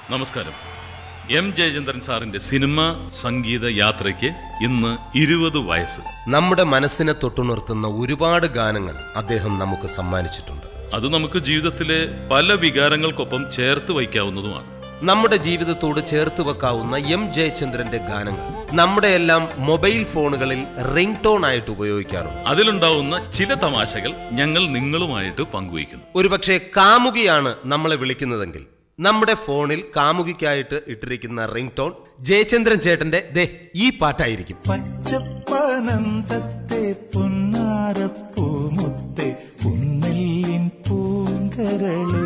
നമസ്കാരം എം ജയചന്ദ്രൻ സാറിന്റെ സിനിമ സംഗീത യാത്രയ്ക്ക് ഇന്ന് ഇരുപത് വയസ്സ് നമ്മുടെ മനസ്സിനെ തൊട്ടുണർത്തുന്ന ഒരുപാട് ഗാനങ്ങൾ അദ്ദേഹം നമുക്ക് സമ്മാനിച്ചിട്ടുണ്ട് അത് നമുക്ക് ജീവിതത്തിലെ പല വികാരങ്ങൾക്കൊപ്പം ചേർത്ത് വയ്ക്കാവുന്നതുമാണ് നമ്മുടെ ജീവിതത്തോട് ചേർത്ത് വെക്കാവുന്ന എം ജയചന്ദ്രന്റെ ഗാനങ്ങൾ നമ്മുടെ എല്ലാം മൊബൈൽ ഫോണുകളിൽ റിംഗ് ടോൺ ആയിട്ട് ഉപയോഗിക്കാറുണ്ട് അതിലുണ്ടാവുന്ന ചില തമാശകൾ ഞങ്ങൾ നിങ്ങളുമായിട്ട് പങ്കുവയ്ക്കുന്നു ഒരുപക്ഷെ കാമുകിയാണ് നമ്മളെ വിളിക്കുന്നതെങ്കിൽ നമ്മുടെ ഫോണിൽ കാമുകിക്കായിട്ട് ഇട്ടിരിക്കുന്ന റിംഗ് ടോൺ ജയചന്ദ്രൻ ചേട്ടന്റെ ദേ ഈ പാട്ടായിരിക്കും പച്ചപ്പനന്തത്തെ പുന്നാരപ്പൂമുത്തെ പുന്നെല്ലിൻ പൂങ്കരളേ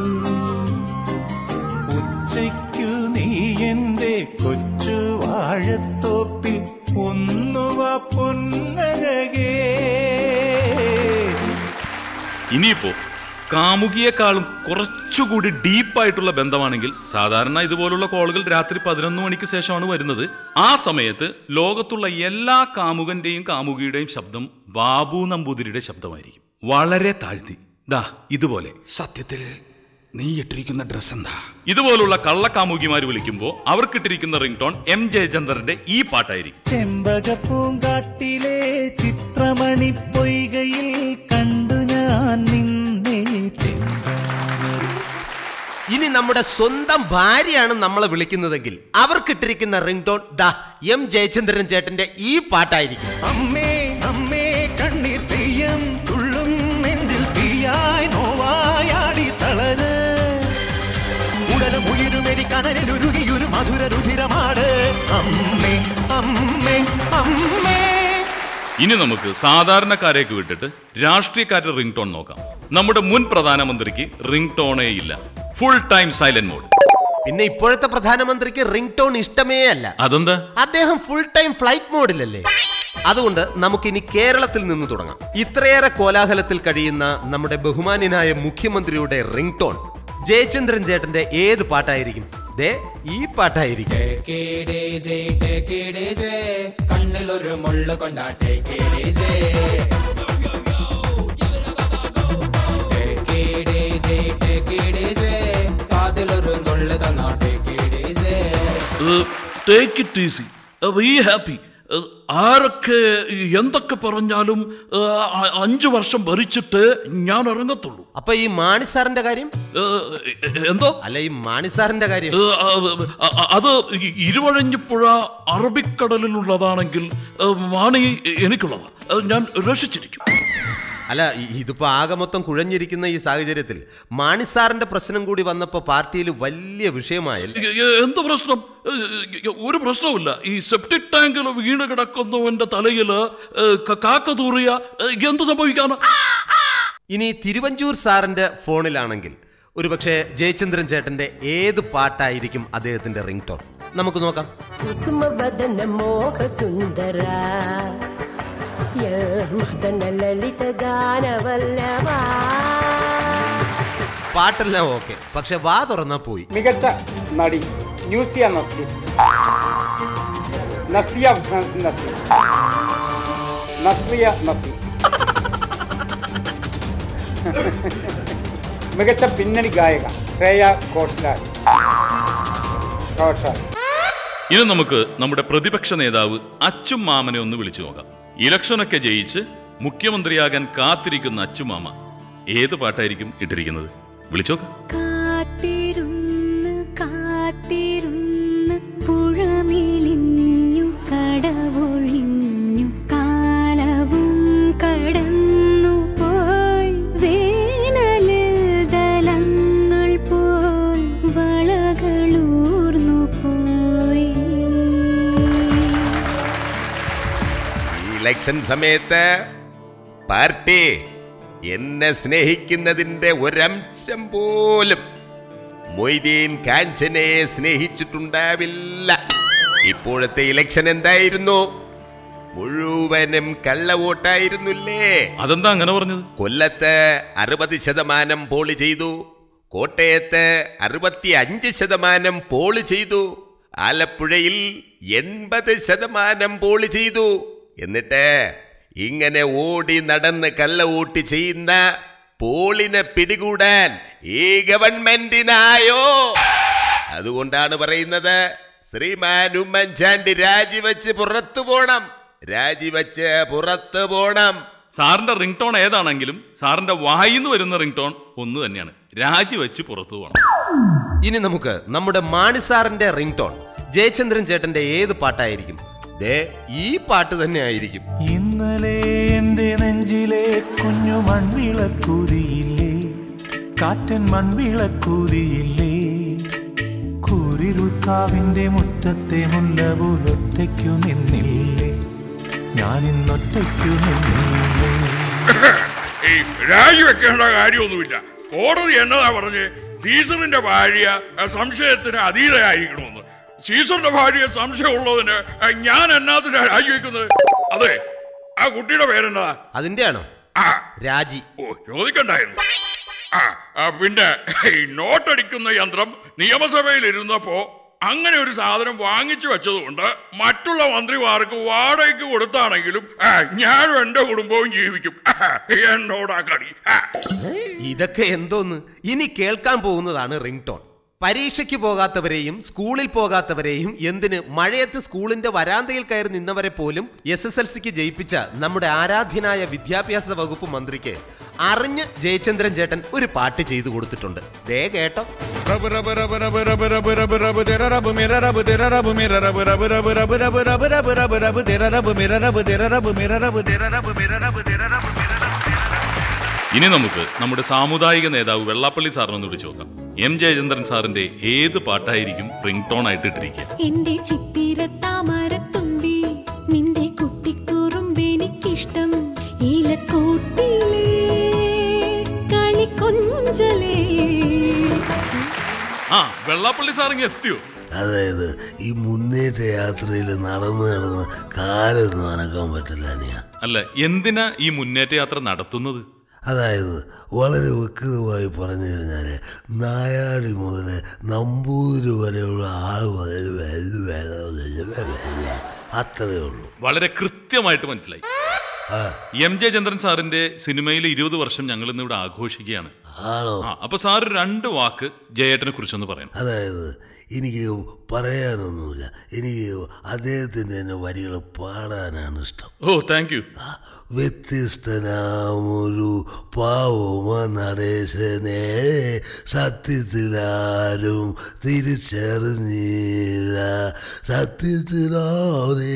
ഉച്ചയ്ക്കു നീ എന്റെ കൊച്ചു വാഴത്തോപ്പിൽ ഒന്നുവ പൊന്നഴകേ ഇനിയിപ്പോ കാമുകിയെക്കാളും കുറച്ചുകൂടി ഡീപ്പായിട്ടുള്ള ബന്ധമാണെങ്കിൽ സാധാരണ ഇതുപോലുള്ള കോളുകൾ രാത്രി പതിനൊന്ന് മണിക്ക് ശേഷമാണ് വരുന്നത് ആ സമയത്ത് ലോകത്തുള്ള എല്ലാ കാമുകന്റെയും കാമുകിയുടെയും ശബ്ദം ബാബു നമ്പൂതിരിയുടെ ശബ്ദമായിരിക്കും വളരെ താഴ്ത്തി ദാ ഇതുപോലെ സത്യത്തിൽ നീ ഇട്ടിരിക്കുന്ന ഡ്രസ് എന്താ ഇതുപോലുള്ള കള്ളക്കാമുകിമാർ വിളിക്കുമ്പോൾ അവർക്കിട്ടിരിക്കുന്ന റിംഗ് ടോൺ എം ജയചന്ദ്രന്റെ ഈ പാട്ടായിരിക്കും ചെമ്പകപ്പൂങ്കാട്ടിലെ ചിത്രമണി പൊയ്കയിൽ കണ്ടു ഞാൻ നിന്നെ ചെന്താമര ഇനി നമ്മുടെ സ്വന്തം ഭാര്യയാണ് നമ്മളെ വിളിക്കുന്നതെങ്കിൽ അവർക്കിട്ടിരിക്കുന്ന റിംഗ് ടോൺ ദാ എം ജയചന്ദ്രൻ ചേട്ടന്റെ ഈ പാട്ടായിരിക്കും അമ്മേ അമ്മേ കണ്ണീർ തെയ്യം തുള്ളും നെഞ്ചിൽ തീയായി നോവായാടി തളര് ഉടലും ഉയിരുമെരി കനലിലുരുകിയൊരു മധുര രുധിരമാട് അമ്മേ അമ്മേ അമ്മേ ഇനി നമുക്ക് സാധാരണക്കാരേക്ക് വിട്ടിട്ട് രാഷ്ട്രീയക്കാരുടെ റിംഗ് ടോൺ നോക്കാം നമ്മുടെ മുൻ പ്രധാനമന്ത്രിക്ക് റിംഗ് ടോണേ ഇല്ല ഫുൾ ടൈം സൈലന്റ് മോഡ് പിന്നെ ഇപ്പോഴത്തെ പ്രധാനമന്ത്രിക്ക് റിംഗ് ടോൺ ഇഷ്ടമേ അല്ല അതെന്താ അദ്ദേഹം ഫുൾ ടൈം ഫ്ലൈറ്റ് മോഡിലല്ലേ അതുകൊണ്ട് നമുക്കിനി കേരളത്തിൽ നിന്ന് തുടങ്ങാം ഇത്രയേറെ കോലാഹലത്തിൽ കഴിയുന്ന നമ്മുടെ ബഹുമാന്യനായ മുഖ്യമന്ത്രിയുടെ റിംഗ് ടോൺ ജയചന്ദ്രൻ ചേട്ടന്റെ ഏത് പാട്ടായിരിക്കും ദേ ഈ പാട്ടായിരിക്കും ടേക്കേടേജേ, ടേക്കേടേജേ, കണ്ണിലൊരു മുള്ളു കൊണ്ടാ ടേക്കേടേജേ. ടേക്കേടേജേ, ടേക്കേടേജേ, കാതിലൊരു നുള്ളു തന്നാ ടേക്കേടേജേ. Take it easy be happy ആരൊക്കെ എന്തൊക്കെ പറഞ്ഞാലും ഏഹ്, അ- അഞ്ചു വർഷം ഭരിച്ചിട്ട് ഞാൻ ഇറങ്ങത്തുള്ളൂ അപ്പൊ ഈ മാണി സാറിന്റെ കാര്യം ഏഹ്, എന്തോ അല്ല ഈ മാണി സാറിന്റെ കാര്യം ഏഹ്, അ- അ- അത് ഇ- ഇരുവഴഞ്ഞിപ്പുഴ അറബിക്കടലിലുള്ളതാണെങ്കിൽ ഏഹ്, വാണി എനിക്കുള്ളതാ അത് ഞാൻ രക്ഷിച്ചിരിക്കും അല്ല ഇ- ഇതിപ്പോ ആകെ മൊത്തം കുഴഞ്ഞിരിക്കുന്ന ഈ സാഹചര്യത്തിൽ മാണി സാറിന്റെ പ്രശ്നം കൂടി വന്നപ്പോ പാർട്ടിയിൽ വലിയ വിഷയമായല്ലേ എ- എ- എന്ത് പ്രശ്നം ഏഹ്, ഒരു പ്രശ്നവുമില്ല ഈ സെപ്റ്റിക് ടാങ്കിൽ വീണ് കിടക്കുന്നവന്റെ തലയിൽ കാക്ക തൂറിയ ഏഹ്, എന്ത് സംഭവിക്കാണ് ഇനി തിരുവഞ്ചൂർ സാറിന്റെ ഫോണിലാണെങ്കിൽ ഒരുപക്ഷെ ജയചന്ദ്രൻ ചേട്ടന്റെ ഏത് പാട്ടായിരിക്കും അദ്ദേഹത്തിന്റെ റിംഗ് ടോൺ നമുക്ക് നോക്കാം ಕುಸುಮವದನ ಮೋಹ ಸುಂದರ ಯ ಮದನ ಲಲಿತ ಗಾನವಲ್ಲವ പാട്ടെല്ലാം ഓക്കെ പക്ഷെ വാ തുറന്നാ പോയി മികച്ച നടി ന്യൂസിയ നസീർ നസിയ ന- നസീർ നസ്രിയ നസീർ മികച്ച പിന്നണി ഗായക ശ്രേയ ഘോഷ്ലാൽ ഘോഷാൽ ഇനി നമുക്ക് നമ്മുടെ പ്രതിപക്ഷ നേതാവ് അച്ചും മാമനെ ഒന്ന് വിളിച്ചു നോക്കാം ഇലക്ഷനൊക്കെ ജയിച്ച് മുഖ്യമന്ത്രിയാകാൻ കാത്തിരിക്കുന്ന അച്ചുമാമ ഏത് പാട്ടായിരിക്കും ഇട്ടിരിക്കുന്നത് വിളിച്ചു നോക്കാം കാത്തിരുന്ന് കാത്തിരുന്ന് പുഴമിലിഞ്ഞു കടവൊഴിഞ്ഞു കാലവും കടന്നു പോയി വേനലിൽ ദലങ്ങൾ പോൽ വളകളൂർന്നു പോയി ഇലക്ഷൻ സമയത്ത് പാർട്ടി എന്നെ സ്നേഹിക്കുന്നതിന്റെ ഒരംശം പോലും മൊയ്തീൻ കാഞ്ചനെ സ്നേഹിച്ചിട്ടുണ്ടാവില്ല ഇപ്പോഴത്തെ ഇലക്ഷൻ എന്തായിരുന്നു മുഴുവനും കള്ളവോട്ടായിരുന്നില്ലേ അതെന്താ അങ്ങനെ പറഞ്ഞത് കൊല്ലത്ത് അറുപത് ശതമാനം പോള് ചെയ്തു കോട്ടയത്ത് അറുപത്തി അഞ്ച് ശതമാനം പോള് ചെയ്തു ആലപ്പുഴയിൽ എൺപത് ശതമാനം പോള് ചെയ്തു എന്നിട്ട് ഇങ്ങനെ ഓടി നടന്ന് കള്ളവോട്ട് ചെയ്യുന്ന പോളിനെ പിടികൂടാൻ ഈ ഗവൺമെന്റിനായോ അതുകൊണ്ടാണ് പറയുന്നത് ശ്രീമാൻ ഉമ്മൻചാണ്ടി രാജിവെച്ച് പുറത്തു പോണം രാജിവെച്ച് പുറത്തു പോണം സാറിന്റെ റിംഗ് ടോൺ ഏതാണെങ്കിലും സാറിന്റെ വായിന്ന് വരുന്ന റിംഗ് ടോൺ ഒന്ന് തന്നെയാണ് രാജിവെച്ച് പുറത്തു പോകണം ഇനി നമുക്ക് നമ്മുടെ മാണിസാറിന്റെ റിംഗ് ടോൺ ജയചന്ദ്രൻ ചേട്ടന്റെ ഏത് പാട്ടായിരിക്കും ദേ ഈ പാട്ട് തന്നെ ആയിരിക്കും ഇന്നലെ എന്റെ നെഞ്ചിലെ കുഞ്ഞു മൺവിളക്കൂതിയില്ലേ കാറ്റൻ മൺവിളക്കൂതിയില്ലേ കൂരിരുൾക്കാവിന്റെ മുറ്റത്തെ മുല്ല പോലൊറ്റയ്ക്കു നിന്നില്ലേ ഞാൻ ഇന്നൊറ്റയ്ക്കു നിന്നില്ലേ ഈ രാജിവെക്കേണ്ട കാര്യമൊന്നുമില്ല കോടതി എന്നതാ പറഞ്ഞ് സീസറിന്റെ ഭാര്യ അഹ്, സംശയത്തിന് അതീതയായിരിക്കണമെന്ന് സീസറിന്റെ ഭാര്യ സംശയമുള്ളതിന് അഹ്, ഞാൻ എന്നാത്തിനാ രാജിവെക്കുന്നത് അതെ ആ കുട്ടിയുടെ പേരെന്താ അതിന്റെ ആണോ ആ രാജി ഓ ചോദിക്കണ്ടായിരുന്നു ആ ആ, പിന്നെ ഈ നോട്ടടിക്കുന്ന യന്ത്രം നിയമസഭയിൽ ഇരുന്നപ്പോ അങ്ങനെ ഒരു സാധനം വാങ്ങിച്ചു വെച്ചതുകൊണ്ട് മറ്റുള്ള മന്ത്രിമാർക്ക് വാടകയ്ക്ക് കൊടുത്താണെങ്കിലും ആ, ഞാനും എന്റെ കുടുംബവും ജീവിക്കും എന്നോടാ കളി ആ. ഇതൊക്കെ എന്തോന്ന് ഇനി കേൾക്കാൻ പോകുന്നതാണ് റിംഗ് ടോൺ പരീക്ഷയ്ക്ക് പോകാത്തവരെയും സ്കൂളിൽ പോകാത്തവരെയും എന്തിന് മഴയത്ത് സ്കൂളിന്റെ വരാന്തയിൽ കയറി നിന്നവരെ പോലും എസ് എസ് എൽ സിക്ക് ജയിപ്പിച്ച നമ്മുടെ ആരാധ്യനായ വിദ്യാഭ്യാസ വകുപ്പ് മന്ത്രിക്ക് അറിഞ്ഞ് ജയചന്ദ്രൻ ചേട്ടൻ ഒരു പാട്ട് ചെയ്തു കൊടുത്തിട്ടുണ്ട് ദേ കേട്ടോ റബ് റബ് റബ് റബ് റബ് റബ് റബ് റബ് തിര റബ് മിര റബ് തിര റബ് മിര റബ് റബ് റബ് റബ് റബ് റബ് റബ് റബ് റബ് തിര റബ് മിര റബ് തിര റബ് മിര റബ് തിര റബ് മിര റബ് തിര റബ് മിര റബ് ഇനി നമുക്ക് നമ്മുടെ സാമുദായിക നേതാവ് വെള്ളാപ്പള്ളി സാറിനൊന്ന് വിളിച്ചു നോക്കാം എം ജയചന്ദ്രൻ സാറിന്റെ ഏത് പാട്ടായിരിക്കും റിംഗ് ടോൺ ആയിട്ട് ഇട്ടിരിക്കുക എന്റെ ചിത്തിര താമരത്തുമ്പി നിന്റെ കുട്ടിക്കുറുമ്പെനിക്കിഷ്ടം ഇലക്കൂട്ടിലേ കളിക്കൊഞ്ചലേ ആ വെള്ളാപ്പള്ളി സാർ ഇങ്ങ് എത്തിയോ അതായത് ഈ മുന്നേറ്റ യാത്രയിൽ നടന്ന് നടന്ന് കാലൊന്നും അനക്കാൻ പറ്റില്ല അനിയ അല്ല എന്തിനാ ഈ മുന്നേറ്റ യാത്ര നടത്തുന്നത് അതായത് വളരെ വ്യക്തമായി പറഞ്ഞു കഴിഞ്ഞാൽ നായാടി മുതൽ നമ്പൂതിരി വരെയുള്ള ആൾ മുതൽ വലുത് വേണമെന്നില്ല അത്രയേ ഉള്ളൂ വളരെ കൃത്യമായിട്ട് മനസ്സിലായി എം ജെ ചന്ദ്രൻ സാറിന്റെ സിനിമയിൽ ഇരുപത് വർഷം ഞങ്ങൾ ഇന്ന് ഇവിടെ ആഘോഷിക്കുകയാണ് ആണോ ആ അപ്പൊ സാർ രണ്ട് വാക്ക് ജയേട്ടനെ കുറിച്ചൊന്ന് പറയണം അതായത് എനിക്ക് പറയാനൊന്നുമില്ല എനിക്ക് അദ്ദേഹത്തിൻ്റെ തന്നെ വരികൾ പാടാനാണ് ഇഷ്ടം ഓ താങ്ക് യു വ്യത്യസ്തനാമൊരു പാവമ നടേശനെ സത്യത്തിലാരും തിരിച്ചറിഞ്ഞില്ല സത്യത്തിലാരെ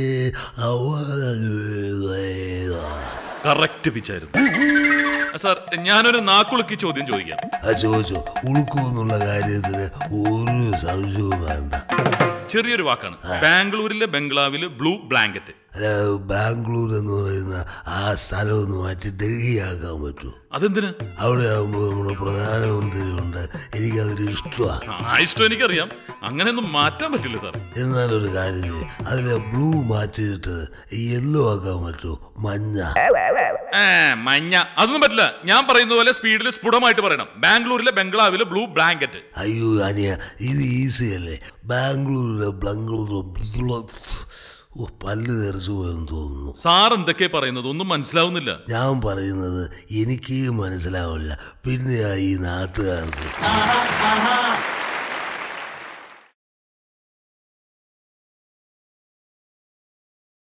അവ കറക്റ്റ് പിച്ചായിരുന്നു സാർ ഞാനൊരു നാക്കുളുക്കി ചോദ്യം ചോദിക്കാം ആ ചോദിച്ചു ഉളുക്കു എന്നുള്ള കാര്യത്തിന് ഒരു സംശയവും വേണ്ട ചെറിയൊരു വാക്കാണ് ബാംഗ്ലൂരിലെ ബംഗ്ലാവില് ബ്ലൂ ബ്ലാങ്കറ്റ് അല്ല ബാംഗ്ലൂർ എന്ന് പറയുന്ന ആ സ്ഥലം ഒന്ന് മാറ്റി ഡൽഹി ആക്കാൻ പറ്റൂ അതെന്തിനാ അവിടെ ആകുമ്പോൾ നമ്മുടെ പ്രധാനമന്ത്രി ഉണ്ട് എനിക്കതൊരു ഇഷ്ടമാണ് ആ ഇഷ്ടം എനിക്കറിയാം അങ്ങനെയൊന്നും മാറ്റാൻ പറ്റില്ല സാർ എന്നാലൊരു കാര്യം ചെയ്യ് അതിലെ ബ്ലൂ മാറ്റിയിട്ട് യെല്ലോ ആക്കാൻ പറ്റുമോ മഞ്ഞ ഏ മഞ്ഞ അതൊന്നും പറ്റില്ല ഞാൻ പറയുന്ന പോലെ സ്പീഡിൽ സ്ഫുടമായിട്ട് പറയണം ബാംഗ്ലൂരിലെ ബംഗ്ലാവിലെ ബ്ലൂ ബ്ലാങ്കറ്റ് അയ്യോ അനിയ ഇത് ഈസി അല്ലേ ബാംഗ്ലൂരിലെ ബംഗ്ലൂർ ഓ പല്ല് തെറിച്ചു പോയെന്ന് തോന്നുന്നു സാർ എന്തൊക്കെയാ പറയുന്നത് ഒന്നും മനസ്സിലാവുന്നില്ല ഞാൻ പറയുന്നത് എനിക്ക് മനസ്സിലാവില്ല പിന്നെ ഈ നാട്ടുകാർക്ക്